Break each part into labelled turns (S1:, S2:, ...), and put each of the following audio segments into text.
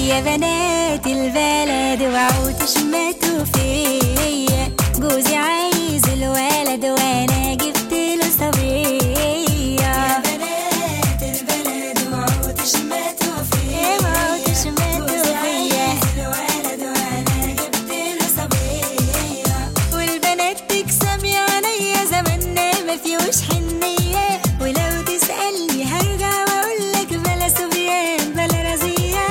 S1: يا بنات البلد اوعوا تشمتوا فيا جوزي عايز الولد وانا جبت له صبيه يا بنات البلد اوعوا تشمتوا فيا اوعوا تشمتوا فيا الولد وانا جبت له صبيه والبنات تكسب يا عينيا زماننا ما فيهوش حنيه ولو تسالني هرجع واقول لك بلا صبيان بلا رزيه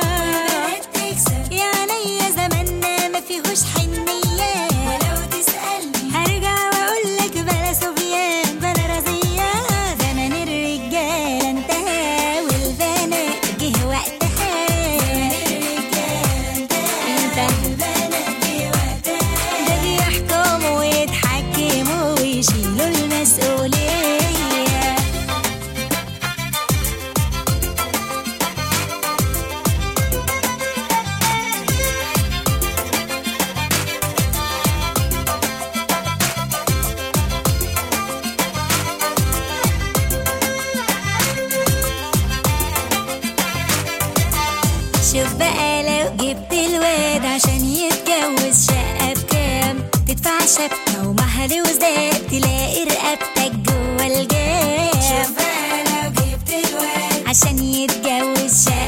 S1: يا عينيا زماننا ما فيهوش حنيه ولو تسالني هرجع واقول لك بلا صبيان بلا رزيه زمن الرجاله انتهى والبنات جه وقتها زمن الرجاله انتهى والبنات جه وقتها ده بيحكموا ويتحكموا ويشيلوا المسؤوليه شوف بقى لو جبت الواد عشان يتجوز شقة بكام تدفع شبكة ومهر وزاد تلاقي رقبتك جوا الجام شوف بقى لو جبت الواد عشان يتجوز شقة